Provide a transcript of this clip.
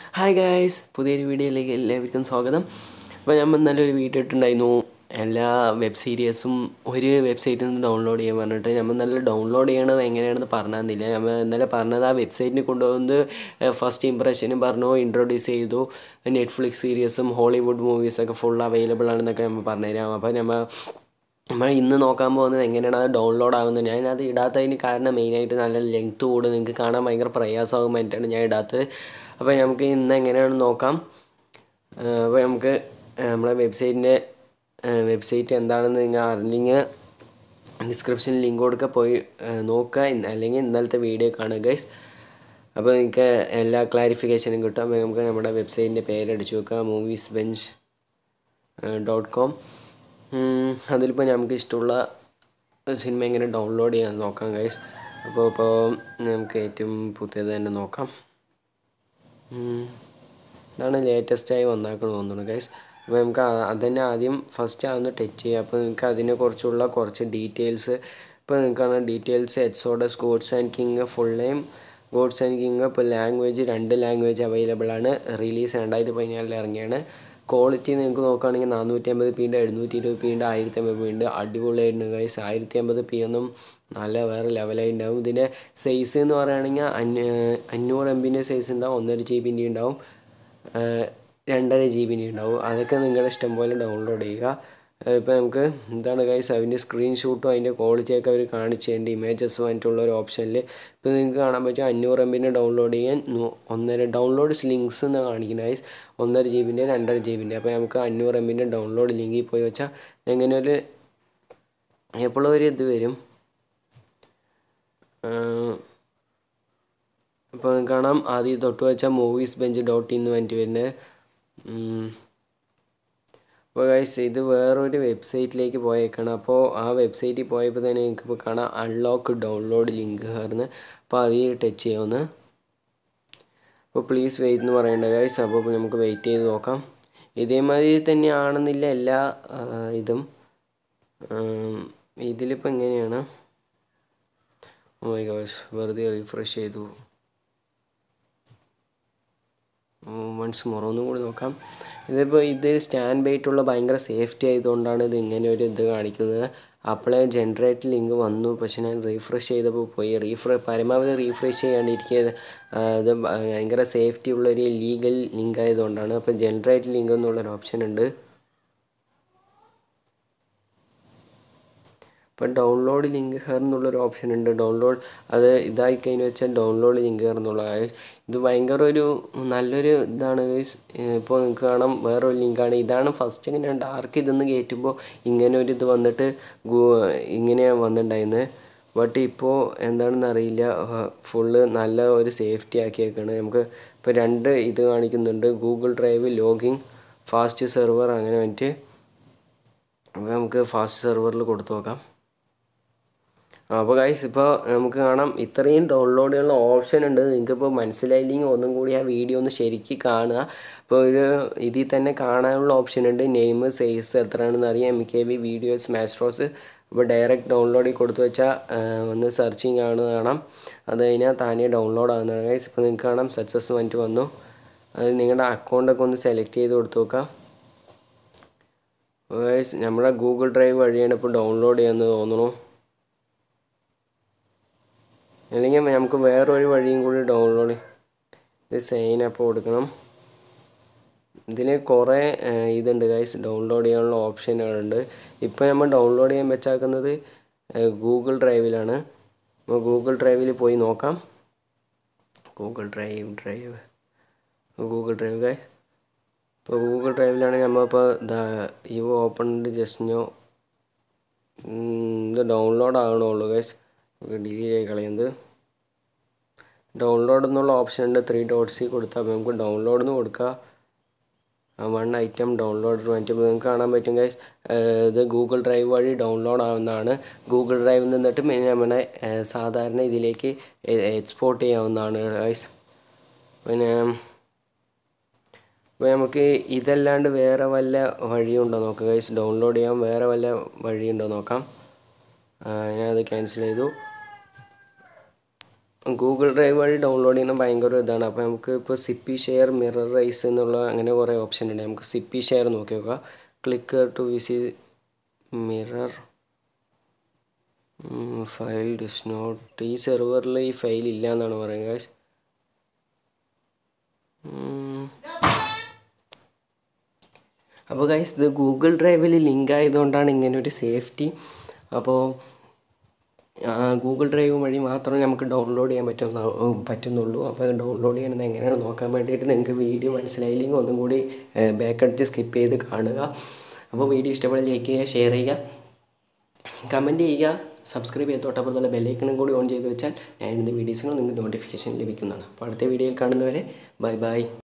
hi guys പുതിയൊരു വീഡിയോയിലേക്ക് എല്ലാവർക്കും സ്വാഗതം അപ്പോൾ ഞാൻ നല്ലൊരു വീഡിയോ ഇട്ടുണ്ടായിരുന്നു എല്ലാ വെബ് സീരീസും ഒരു വെബ്സൈറ്റിൽ നിന്ന് ഡൗൺലോഡ് ചെയ്യാൻ പറഞ്ഞിട്ട് നമ്മൾ നല്ല ഡൗൺലോഡ് ചെയ്യണത് എങ്ങനെയാണെന്ന് പറഞ്ഞു തന്നില്ല നമ്മൾ ഇന്നലെ പറഞ്ഞത് ആ വെബ്സൈറ്റിന് കൊണ്ടുവന്ന് ഫസ്റ്റ് ഇമ്പ്രഷനും പറഞ്ഞു ഇൻട്രൊഡ്യൂസ് ചെയ്തു നെറ്റ്ഫ്ലിക്സ് സീരീസും ഹോളിവുഡ് മൂവീസൊക്കെ ഫുൾ അവൈലബിൾ ആണെന്നൊക്കെ നമ്മൾ പറഞ്ഞുതരാം അപ്പോൾ നമ്മൾ നമ്മൾ ഇന്ന് നോക്കാൻ പോകുന്നത് എങ്ങനെയാണ് അത് ഡൗൺലോഡ് ആകുന്നത് ഞാൻ അത് ഇടാത്തതിന് കാരണം മെയിനായിട്ട് നല്ല ലെങ്ത് കൂടും നിങ്ങൾക്ക് കാണാൻ ഭയങ്കര പ്രയാസമാകും വേണ്ടിയിട്ടാണ് ഞാൻ ഇടാത്തത് അപ്പോൾ നമുക്ക് ഇന്ന് എങ്ങനെയാണെന്ന് നോക്കാം അപ്പോൾ നമുക്ക് നമ്മളെ വെബ്സൈറ്റിൻ്റെ വെബ്സൈറ്റ് എന്താണെന്ന് നിങ്ങൾ അറിഞ്ഞെങ്കിൽ ഡിസ്ക്രിപ്ഷനിൽ ലിങ്ക് കൊടുക്കുക പോയി നോക്കുക അല്ലെങ്കിൽ ഇന്നലത്തെ വീഡിയോ കാണുക ഗൈസ് അപ്പോൾ നിങ്ങൾക്ക് എല്ലാ ക്ലാരിഫിക്കേഷനും കിട്ടും അപ്പോൾ നമുക്ക് നമ്മുടെ വെബ്സൈറ്റിൻ്റെ പേരടിച്ച് നോക്കുക മൂവീസ് ബെഞ്ച് ഡോട്ട് കോം അതിലിപ്പോൾ നമുക്ക് ഇഷ്ടമുള്ള സിനിമ എങ്ങനെ ഡൗൺലോഡ് ചെയ്യാൻ നോക്കാം ഗൈസ് അപ്പോൾ ഇപ്പോൾ നമുക്ക് ഏറ്റവും പുതിയത് തന്നെ നോക്കാം ഇതാണ് ലേറ്റസ്റ്റായി വന്നാക്കണം തോന്നുന്നു ഗൈസ് അപ്പോൾ നമുക്ക് അത് തന്നെ ആദ്യം ഫസ്റ്റ് അതൊന്ന് ടച്ച് ചെയ്യുക അപ്പോൾ നിങ്ങൾക്ക് അതിനെക്കുറിച്ചുള്ള കുറച്ച് ഡീറ്റെയിൽസ് ഇപ്പോൾ നിങ്ങൾക്കാണ് details Exodus gods and kings full name gods and kings ഇപ്പോൾ ലാംഗ്വേജ് രണ്ട് ലാംഗ്വേജ് അവൈലബിൾ ആണ് റിലീസ് രണ്ടായിരത്തി പതിനാലിൽ ഇറങ്ങിയാണ് ക്വാളിറ്റി നിങ്ങൾക്ക് നോക്കുകയാണെങ്കിൽ നാനൂറ്റി അമ്പത് പി ഉണ്ട് എഴുന്നൂറ്റി ഇരുപത് പി ഉണ്ട് ആയിരത്തി അമ്പത് പി ഉണ്ട് അടിപൊളിയായിട്ടുണ്ട് ഗൈസ് ആയിരത്തി അമ്പത് പി ഒന്നും നല്ല വേറെ ലെവലായി ഉണ്ടാവും ഇതിൻ്റെ സൈസ് എന്ന് പറയുകയാണെങ്കിൽ അഞ്ഞൂ അഞ്ഞൂറ് എം ബിൻ്റെ സൈസ് ഉണ്ടാവും ഒന്നര ജി ബിൻ്റെ ഉണ്ടാവും രണ്ടര ജി ബിൻ്റെ ഉണ്ടാവും അതൊക്കെ നിങ്ങളുടെ ഇഷ്ടം പോലെ ഡൗൺലോഡ് ചെയ്യുക ഇപ്പോൾ നമുക്ക് എന്താണ് ഗൈസ് അതിൻ്റെ സ്ക്രീൻഷോട്ടും അതിൻ്റെ ക്വാളിറ്റിയൊക്കെ അവർ കാണിച്ചു തരേണ്ട ഇമേജസ് ആയിട്ടുള്ള ഒരു ഓപ്ഷനിൽ ഇപ്പോൾ നിങ്ങൾക്ക് കാണാൻ പറ്റും അഞ്ഞൂറ് എം ബിൻ്റെ ഡൗൺലോഡ് ചെയ്യാൻ ഒന്നര ഡൗൺലോഡ് ലിങ്ക്സ് എന്ന് കാണിക്കുന്നത് ഗൈസ് ഒന്നര ജി ബിൻ്റെ രണ്ടര ജി ബിൻ്റെ അപ്പോൾ നമുക്ക് അഞ്ഞൂറ് എം ബിൻ്റെ ഡൗൺലോഡ് ലിങ്കിൽ പോയി വെച്ചാൽ എങ്ങനെ ഒരു എപ്പോഴും ഒരു ഇത് വരും ഇപ്പോൾ കാണാം ആദ്യം തൊട്ട് വെച്ചാൽ മൂവീസ് ബെഞ്ച് ഡോട്ട് ഇന്ന് വേണ്ടി വരുന്നത് അപ്പോൾ ഗൈസ് ഇത് വേറൊരു വെബ്സൈറ്റിലേക്ക് പോയേക്കാണ് അപ്പോൾ ആ വെബ്സൈറ്റിൽ പോയപ്പോൾ തന്നെ നിങ്ങൾക്ക് ഇപ്പോൾ കാണാം അൺലോക്ക് ഡൗൺലോഡ് ലിങ്ക് കാരണം അപ്പോൾ അതിൽ ടച്ച് ചെയ്യാവുന്ന അപ്പോൾ പ്ലീസ് വെയിറ്റ് എന്ന് പറയേണ്ട ഗൈസ് അപ്പോൾ നമുക്ക് വെയിറ്റ് ചെയ്ത് നോക്കാം ഇതേമാതിരി തന്നെയാണെന്നില്ല എല്ലാ ഇതും ഇതിലിപ്പോൾ എങ്ങനെയാണ് ഓ മൈ ഗോസ് വെറുതെ റിഫ്രഷ് ചെയ്തു വൺസ് മോർ ഒന്നും കൂടി നോക്കാം ഇതിപ്പോൾ ഇത് സ്റ്റാൻഡ് ബൈറ്റുള്ള ഭയങ്കര സേഫ്റ്റി ആയതുകൊണ്ടാണ് ഇത് ഇങ്ങനെ ഒരു ഇത് കാണിക്കുന്നത് അപ്പോളേ ജനറേറ്റ് ലിങ്ക് വന്നു പക്ഷെ ഞാൻ റീഫ്രഷ് ചെയ്തപ്പോൾ പോയി റീഫ്ര പരമാവധി റീഫ്രഷ് ചെയ്യാണ്ടിരിക്കുക അത് ഭയങ്കര സേഫ്റ്റി ഉള്ളൊരു ലീഗൽ ലിങ്ക് ആയതുകൊണ്ടാണ് അപ്പോൾ ജനറേറ്റ് ലിങ്ക് എന്നുള്ളൊരു ഓപ്ഷൻ ഉണ്ട് ഇപ്പോൾ ഡൗൺലോഡ് ലിങ്ക് ഹെയർ എന്നുള്ളൊരു ഓപ്ഷൻ ഉണ്ട് ഡൗൺലോഡ് അത് ഇതായി കഴിഞ്ഞ് വെച്ചാൽ ഡൗൺലോഡ് ലിങ്ക് ഹെയർ എന്നുള്ള ഇത് ഭയങ്കര ഒരു നല്ലൊരു ഇതാണ് ഇപ്പോൾ നിങ്ങൾക്ക് കാണാം വേറൊരു ലിങ്കാണ് ഇതാണ് ഫസ്റ്റ് ഇങ്ങനെ ഡാർക്ക് ഇതെന്ന് കയറ്റുമ്പോൾ ഇങ്ങനെ ഒരു ഇത് വന്നിട്ട് ഇങ്ങനെയാണ് വന്നിട്ടുണ്ടായിരുന്നത് ബട്ട് ഇപ്പോൾ എന്താണെന്ന് അറിയില്ല ഫുള്ള് നല്ല ഒരു സേഫ്റ്റി ആക്കിയേക്കാണ് നമുക്ക് ഇപ്പോൾ രണ്ട് ഇത് കാണിക്കുന്നുണ്ട് Google drive login fast server അങ്ങനെ വേണ്ടിയിട്ട് അപ്പോൾ നമുക്ക് ഫാസ്റ്റ് സെർവറിൽ കൊടുത്തു നോക്കാം അപ്പോൾ ഗൈസ് ഇപ്പോൾ നമുക്ക് കാണാം ഇത്രയും ഡൗൺലോഡ് ചെയ്യാനുള്ള ഓപ്ഷൻ ഉണ്ട് നിങ്ങൾക്കിപ്പോൾ മനസ്സിലായില്ലെങ്കിൽ ഒന്നും കൂടി ആ വീഡിയോ ഒന്ന് ശരിക്കും കാണുക അപ്പോൾ ഇത് ഇതിൽ തന്നെ കാണാനുള്ള ഓപ്ഷൻ ഉണ്ട് നെയിം സൈസ് എത്രയാണെന്ന് അറിയാം എം കെ ബി വീഡിയോസ് മാസ്ട്രോസ് അപ്പോൾ ഡയറക്റ്റ് ഡൗൺലോഡിൽ കൊടുത്തു വെച്ചാൽ ഒന്ന് സെർച്ചിങ് ആണ് കാണാം അത് കഴിഞ്ഞാൽ താനേ ഡൗൺലോഡ് ആകുന്നതാണ് ഗൈസ് ഇപ്പോൾ നിങ്ങൾക്ക് കാണാം സക്സസ് വന്നിട്ട് വന്നു അത് നിങ്ങളുടെ അക്കൗണ്ടൊക്കെ ഒന്ന് സെലക്ട് ചെയ്ത് കൊടുത്തു നോക്കാം ഗൈസ് നമ്മുടെ ഗൂഗിൾ ഡ്രൈവ് വഴിയാണ് ഇപ്പോൾ ഡൗൺലോഡ് ചെയ്യാമെന്ന് തോന്നുന്നു അല്ലെങ്കിൽ നമുക്ക് വേറൊരു വഴിയും കൂടി ഡൗൺലോഡ് ഇത് സൈൻ അപ്പ് കൊടുക്കണം ഇതിൽ കുറേ ഇതുണ്ട് ഗൈസ് ഡൗൺലോഡ് ചെയ്യാനുള്ള ഓപ്ഷനുകളുണ്ട് ഇപ്പോൾ നമ്മൾ ഡൗൺലോഡ് ചെയ്യാൻ വെച്ചാക്കുന്നത് ഗൂഗിൾ ഡ്രൈവിലാണ് അപ്പോൾ ഗൂഗിൾ ഡ്രൈവിൽ പോയി നോക്കാം Google drive drive Google drive guys ഇപ്പോൾ ഗൂഗിൾ ഡ്രൈവിലാണ് നമ്മളിപ്പോൾ യു ഓപ്പൺ ജസ്റ്റ് നോ ഇത് ഡൗൺലോഡ് ആകണുള്ളൂ ഗൈസ് ഡിലീറ്റ് ആയി കളയുന്നത് ഡൗൺലോഡ് എന്നുള്ള ഓപ്ഷൻ ഉണ്ട് ത്രീ ഡോട്ട്സിൽ കൊടുത്താൽ നമുക്ക് ഡൗൺലോഡ് എന്ന് കൊടുക്കുക വൺ ഐറ്റം ഡൗൺലോഡ് വേണ്ടി നിങ്ങൾക്ക് കാണാൻ പറ്റും ഗൈസ് ഇത് ഗൂഗിൾ ഡ്രൈവ് വഴി ഡൗൺലോഡ് ആവുന്നതാണ് ഗൂഗിൾ ഡ്രൈവിൽ നിന്നിട്ട് നമ്മുടെ സാധാരണ ഇതിലേക്ക് എക്സ്പോർട്ട് ചെയ്യാവുന്നതാണ് ഗൈസ് പിന്നെ അപ്പോൾ നമുക്ക് ഇതല്ലാണ്ട് വേറെ വല്ല വഴിയുണ്ടോ നോക്കാം ഗൈസ് ഡൗൺലോഡ് ചെയ്യാൻ വേറെ വല്ല വഴിയുണ്ടോ നോക്കാം ഞാനത് ക്യാൻസൽ ചെയ്തു ഗൂഗിൾ ഡ്രൈവ് വഴി ഡൗൺലോഡ് ചെയ്യുന്ന ഭയങ്കര ഇതാണ് അപ്പോൾ നമുക്ക് ഇപ്പോൾ സിപ്പി ഷെയർ മിറർ റൈസ് എന്നുള്ള അങ്ങനെ കുറേ ഓപ്ഷൻ ഉണ്ട് നമുക്ക് സിപ്പി ഷെയർ നോക്കി നോക്കാം ക്ലിക്ക് ടു വിസി മിറർ ഫയൽ ഡിസ് നോട്ട് ഈ സെർവറിൽ ഈ ഫയൽ ഇല്ല എന്നാണ് പറയുന്നത് ഗൈസ് അപ്പോൾ ഗൈസ് ഇത് ഗൂഗിൾ ഡ്രൈവിൽ ലിങ്ക് ആയതുകൊണ്ടാണ് ഇങ്ങനെ ഒരു സേഫ്റ്റി അപ്പോൾ ഗൂഗിൾ ഡ്രൈവ് വഴി മാത്രമേ നമുക്ക് ഡൗൺലോഡ് ചെയ്യാൻ പറ്റുന്ന പറ്റുന്നുള്ളൂ അപ്പോൾ ഡൗൺലോഡ് ചെയ്യുന്നത് എങ്ങനെയാണ് നോക്കാൻ വേണ്ടിയിട്ട് നിങ്ങൾക്ക് വീഡിയോ മനസ്സിലായില്ലെങ്കിൽ ഒന്നും കൂടി ബാക്ക് അടിച്ച് സ്കിപ്പ് ചെയ്ത് കാണുക അപ്പോൾ വീഡിയോ ഇഷ്ടപ്പെട്ടാൽ ലൈക്ക് ചെയ്യുക ഷെയർ ചെയ്യുക കമൻറ്റ് ചെയ്യുക സബ്സ്ക്രൈബ് ചെയ്ത് തൊട്ടപ്പുറത്തുള്ള ബെല്ലൈക്കണും കൂടി ഓൺ ചെയ്ത് വെച്ചാൽ ഞാൻ ഇന്ന് വീഡിയോസിനും നിങ്ങൾക്ക് നോട്ടിഫിക്കേഷൻ ലഭിക്കുന്നതാണ് അപ്പോൾ അടുത്ത വീഡിയോയിൽ കാണുന്നവരെ ബൈ ബൈ